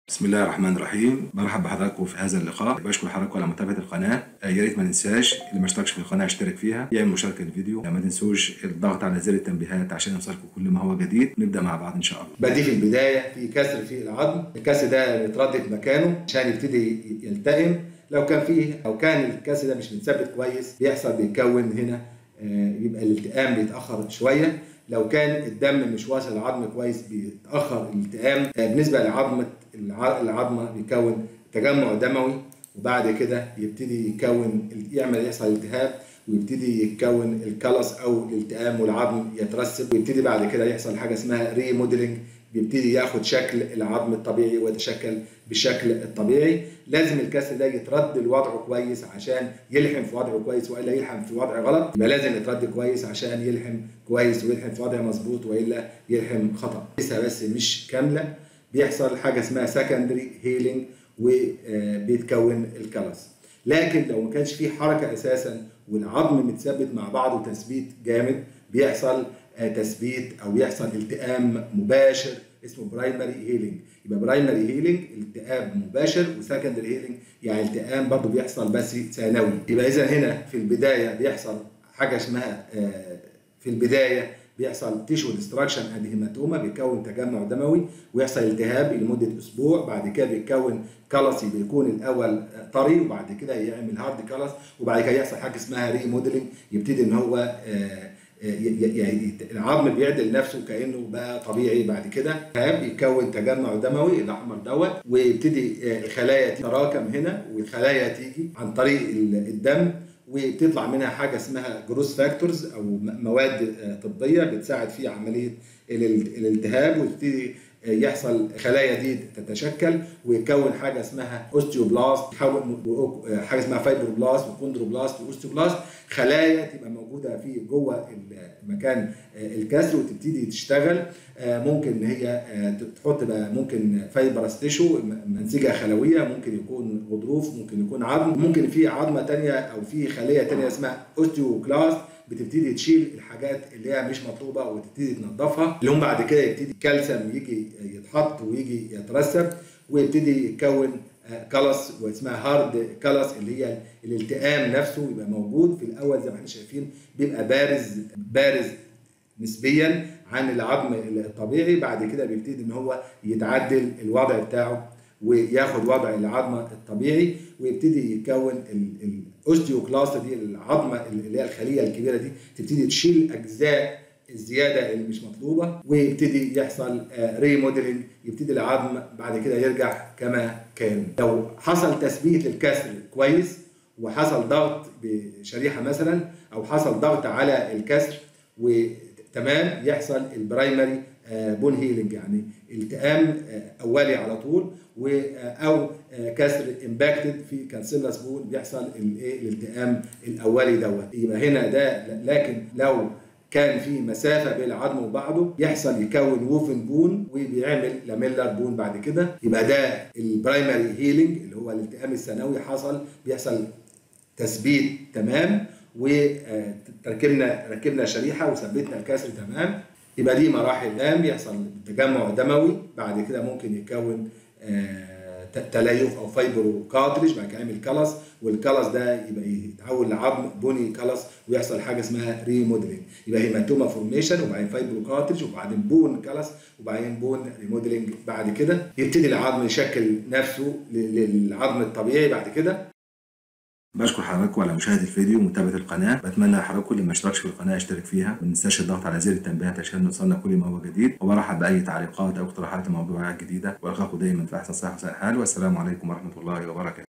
بسم الله الرحمن الرحيم برحب بحضراتكم في هذا اللقاء بشكر حضراتكم على متابعه القناه آه، يا ريت ما ننساش اللي ما اشتركش في القناه يشترك فيها يعمل مشاركه للفيديو ما تنسوش الضغط على زر التنبيهات عشان يوصلكم كل ما هو جديد نبدا مع بعض ان شاء الله بدي في البدايه في كسر في العظم الكسر ده يتردد مكانه عشان يبتدي يلتئم لو كان فيه او كان الكسر ده مش متثبت كويس بيحصل بيتكون هنا آه، يبقى الالتئام بيتاخر شويه لو كان الدم مش واصل العظم كويس بيتاخر الالتئام آه، بالنسبه لعظمه الع- العظمه بيكون تجمع دموي وبعد كده يبتدي يكون يعمل يحصل التهاب ويبتدي يتكون الكلس او الالتئام والعظم يترسب ويبتدي بعد كده يحصل حاجه اسمها ري موديلنج بيبتدي ياخد شكل العظم الطبيعي ويتشكل بالشكل الطبيعي لازم الكسر ده يترد لوضعه كويس عشان يلحم في وضعه كويس والا يلحم في وضع غلط يبقى لازم يترد كويس عشان يلحم كويس ويلحم في وضع مظبوط والا يلحم خطا لسه بس مش كامله بيحصل حاجه اسمها سكندري هيلينج وبيتكون الكلس لكن لو ما كانش فيه حركه اساسا والعظم متثبت مع بعضه تثبيت جامد بيحصل آه، تثبيت او بيحصل التئام مباشر اسمه برايمري هيلينج يبقى برايمري هيلينج التئام مباشر وسكندري هيلينج يعني التئام برضه بيحصل بس ثانوي يبقى اذا هنا في البدايه بيحصل حاجه اسمها آه، في البدايه بيحصل تيشو ديستراكشن اند هيماتوما بيكون تجمع دموي ويحصل التهاب لمده اسبوع بعد كده بيتكون كلسي بيكون الاول طري وبعد كده يعمل هارد كلس وبعد كده يحصل حاجه اسمها ري موديلنج يبتدي ان هو آه، ي- يعني العظم بيعدل نفسه كانه بقى طبيعي بعد كده التهاب يكون تجمع دموي الاحمر دوت ويبتدي آه، الخلايا تتراكم هنا والخلايا تيجي عن طريق ال- الدم وبتطلع منها حاجه اسمها جروس فاكتورز او م- مواد آه، طبيه بتساعد في عمليه ال- الالتهاب وتبتدي آه، يحصل خلايا دي تتشكل ويكون حاجه اسمها اوستيوبلاست يحول م- آه، حاجه اسمها فايبروبلاست وكوندروبلاست واوستيوبلاست خلايا تبقى موجوده في جوه المكان آه، الكسر وتبتدي تشتغل آه، ممكن ان هي آه، تحط بقى ممكن فايبرس تيشو م- منسجه خلويه ممكن يكون غضروف ممكن يكون عظم ممكن في عظمه تانية او في خليه تانية اسمها اوستيوكلاست بتبتدي تشيل الحاجات اللي هي مش مطلوبه وتبتدي تنظفها اللي هم بعد كده يبتدي الكالسيوم يجي يتحط ويجي يترسب ويبتدي يتكون آه، كلس واسمها هارد كلس اللي هي الالتئام نفسه يبقى موجود في الاول زي ما احنا شايفين بيبقى بارز بارز نسبيا عن العظم الطبيعي بعد كده بيبتدي ان هو يتعدل الوضع بتاعه وياخد وضع العظمه الطبيعي ويبتدي يتكون الاوستيوكلاست دي العظمه اللي هي الخليه الكبيره دي تبتدي تشيل اجزاء الزياده اللي مش مطلوبه ويبتدي يحصل ري موديلنج يبتدي العظم بعد كده يرجع كما كان لو حصل تثبيت للكسر كويس وحصل ضغط بشريحه مثلا او حصل ضغط على الكسر وتمام يحصل البرايمري آه، بون هيلينج يعني التئام آه، اولي على طول و آه، او آه، كسر امباكتد في كانسيلاس بون بيحصل الايه الالتئام الاولي دوت يبقى هنا ده لكن لو كان في مسافه بين العظم وبعضه يحصل يكون ووفن بون وبيعمل لاميلر بون بعد كده يبقى ده البرايمري هيلينج اللي هو الالتئام الثانوي حصل بيحصل تثبيت تمام وتركبنا ركبنا شريحه وثبتنا الكسر تمام يبقى دي مراحل الان بيحصل تجمع دموي بعد كده ممكن يكون آه، ت- تليف او فايبرو كارتريج بعد كده يعمل كلس والكلس ده يبقى يتحول لعظم بني كلس ويحصل حاجه اسمها ريموديلنج يبقى هيماتوما فورميشن وبعدين فايبرو كارتريج وبعدين بون كلس وبعدين بون ريموديلنج بعد كده يبتدي العظم يشكل نفسه ل- للعظم الطبيعي بعد كده بشكر حضراتكم على مشاهده الفيديو ومتابعه القناه بتمنى حضراتكم اللي ما اشتركش في القناه يشترك فيها ما ننساش الضغط على زر التنبيهات عشان يوصلنا كل ما هو جديد وبرحب باي تعليقات او اقتراحات لموضوعات جديده والقاكم دايما في احسن صحه وسهل حال والسلام عليكم ورحمه الله وبركاته